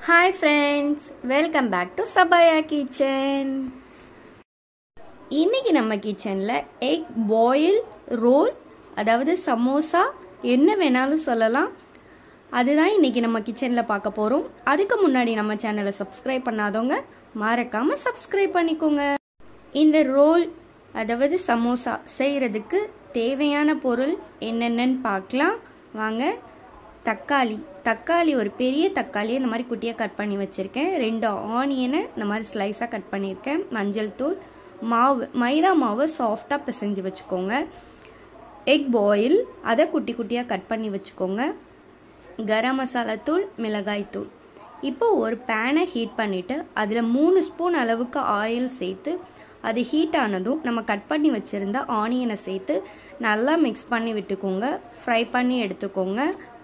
hi friends welcome back to Sabaya kitchen இன்னைக்கு நம்ம கிச்சனில் எக் பாயில் ரோல் அதாவது சமோசா என்ன வேணாலும் சொல்லலாம் அதுதான் இன்னைக்கு நம்ம கிச்சனில் பார்க்க போகிறோம் அதுக்கு முன்னாடி நம்ம சேனலை சப்ஸ்கிரைப் பண்ணாதவங்க மறக்காமல் சப்ஸ்கிரைப் பண்ணிக்கோங்க இந்த ரோல் அதாவது சமோசா செய்கிறதுக்கு தேவையான பொருள் என்னென்னன்னு பார்க்கலாம் வாங்க தக்காளி தக்காளி ஒரு பெரிய தக்காளி இந்த மாதிரி குட்டியாக கட் பண்ணி வச்சுருக்கேன் ரெண்டு ஆனியனை இந்த மாதிரி ஸ்லைஸாக கட் பண்ணியிருக்கேன் மஞ்சள் தூள் மாவு மைதா மாவை சாஃப்டாக பிசைஞ்சு வச்சுக்கோங்க எக் பாயில் அதை குட்டி குட்டியாக கட் பண்ணி வச்சுக்கோங்க கரம் மசாலா தூள் மிளகாய் தூள் இப்போ ஒரு பேனை ஹீட் பண்ணிவிட்டு அதில் மூணு ஸ்பூன் அளவுக்கு ஆயில் சேர்த்து அது ஹீட் ஆனதும் நம்ம கட் பண்ணி வச்சுருந்த ஆனியனை சேர்த்து நல்லா மிக்ஸ் பண்ணி விட்டுக்கோங்க ஃப்ரை பண்ணி எடுத்துக்கோங்க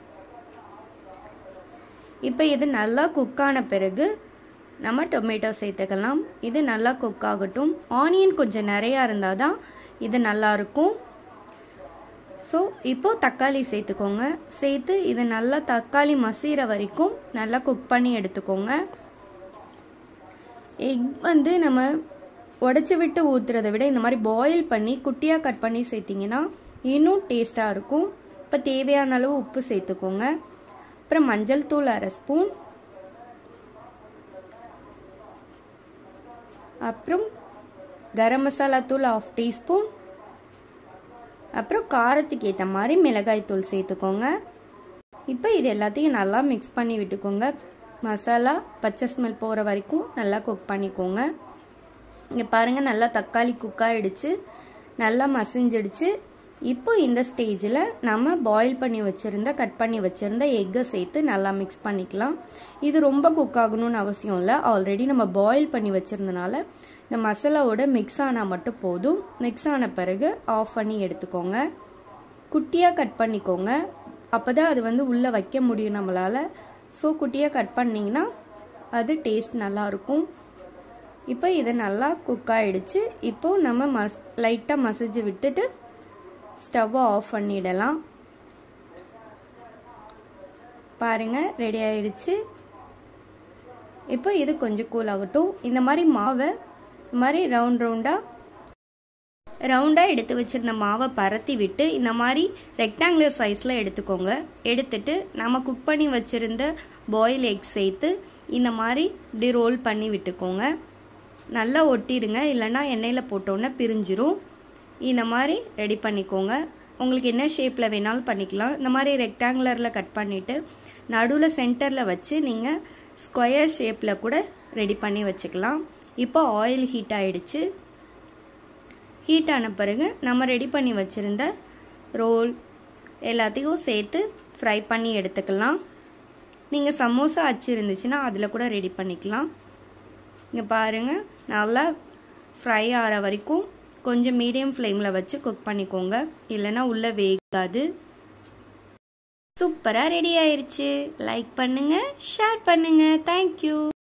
இப்போ இது நல்லா குக் ஆன பிறகு நம்ம டொமேட்டோ சேர்த்துக்கலாம் இது நல்லா குக் ஆகட்டும் ஆனியன் கொஞ்சம் நிறையா இருந்தால் தான் இது நல்லாயிருக்கும் ஸோ இப்போது தக்காளி சேர்த்துக்கோங்க சேர்த்து இது நல்லா தக்காளி மசிகிற வரைக்கும் நல்லா குக் பண்ணி எடுத்துக்கோங்க எக் வந்து நம்ம உடச்சி விட்டு ஊற்றுறத விட இந்த மாதிரி பாயில் பண்ணி குட்டியாக கட் பண்ணி சேர்த்திங்கன்னா இன்னும் டேஸ்ட்டாக இருக்கும் இப்போ தேவையான அளவு உப்பு சேர்த்துக்கோங்க அப்புறம் மஞ்சள் தூள் அரை ஸ்பூன் அப்புறம் கரம் மசாலா தூள் ஆஃப் டீஸ்பூன் அப்புறம் காரத்துக்கு ஏற்ற மாதிரி மிளகாய் தூள் சேர்த்துக்கோங்க இப்போ இது எல்லாத்தையும் நல்லா மிக்ஸ் பண்ணி விட்டுக்கோங்க மசாலா பச்சை ஸ்மெல் போகிற வரைக்கும் நல்லா குக் பண்ணிக்கோங்க இங்கே பாருங்கள் நல்லா தக்காளி குக் ஆகிடுச்சு நல்லா மசிஞ்சிடுச்சு இப்போ இந்த ஸ்டேஜில் நம்ம பாயில் பண்ணி வச்சுருந்த கட் பண்ணி வச்சுருந்த எக்கை சேர்த்து நல்லா மிக்ஸ் பண்ணிக்கலாம் இது ரொம்ப குக் ஆகணும்னு அவசியம் இல்லை ஆல்ரெடி நம்ம பாயில் பண்ணி வச்சுருந்தனால இந்த மசாலாவோட மிக்ஸ் ஆனால் மட்டும் போதும் மிக்ஸ் ஆன பிறகு ஆஃப் பண்ணி எடுத்துக்கோங்க குட்டியாக கட் பண்ணிக்கோங்க அப்போ தான் அது வந்து உள்ளே வைக்க முடியும் நம்மளால் ஸோ குட்டியாக கட் பண்ணிங்கன்னா அது டேஸ்ட் நல்லாயிருக்கும் இப்போ இது நல்லா குக் ஆகிடுச்சு இப்போது நம்ம மஸ் லைட்டாக மசிஞ்சு விட்டுட்டு ஸ்டவ்வை ஆஃப் பண்ணிடலாம் பாருங்கள் ரெடி ஆயிடுச்சு இப்போ இது கொஞ்சம் கூல் ஆகட்டும் இந்த மாதிரி மாவை இந்த மாதிரி ரவுண்ட் ரவுண்டாக ரவுண்டாக எடுத்து வச்சுருந்த மாவை பரத்தி விட்டு இந்த மாதிரி ரெக்டாங்குலர் சைஸில் எடுத்துக்கோங்க எடுத்துட்டு நம்ம குக் பண்ணி வச்சுருந்த பாயில் எக் சேர்த்து இந்த மாதிரி இப்படி ரோல் பண்ணி விட்டுக்கோங்க நல்லா ஒட்டிடுங்க இல்லைன்னா எண்ணெயில் போட்டோன்னே பிரிஞ்சிரும் இந்த மாதிரி ரெடி பண்ணிக்கோங்க உங்களுக்கு என்ன ஷேப்பில் வேணாலும் பண்ணிக்கலாம் இந்த மாதிரி ரெக்டாங்குலரில் கட் பண்ணிவிட்டு நடுவில் சென்டரில் வச்சு நீங்கள் ஸ்கொயர் ஷேப்பில் கூட ரெடி பண்ணி வச்சுக்கலாம் இப்போ ஆயில் ஹீட் ஆகிடுச்சு ஹீட் ஆன பிறகு நம்ம ரெடி பண்ணி வச்சுருந்த ரோல் எல்லாத்தையும் சேர்த்து ஃப்ரை பண்ணி எடுத்துக்கலாம் நீங்கள் சமோசா அச்சு இருந்துச்சுன்னா அதில் கூட ரெடி பண்ணிக்கலாம் இங்கே பாருங்கள் நல்லா ஃப்ரை ஆகிற வரைக்கும் கொஞ்சம் மீடியம் ஃப்ளேமில் வச்சு குக் பண்ணிக்கோங்க இல்லைன்னா உள்ளே வேகாது சூப்பராக ரெடி ஆயிடுச்சு லைக் பண்ணுங்கள் ஷேர் பண்ணுங்கள் தேங்க்யூ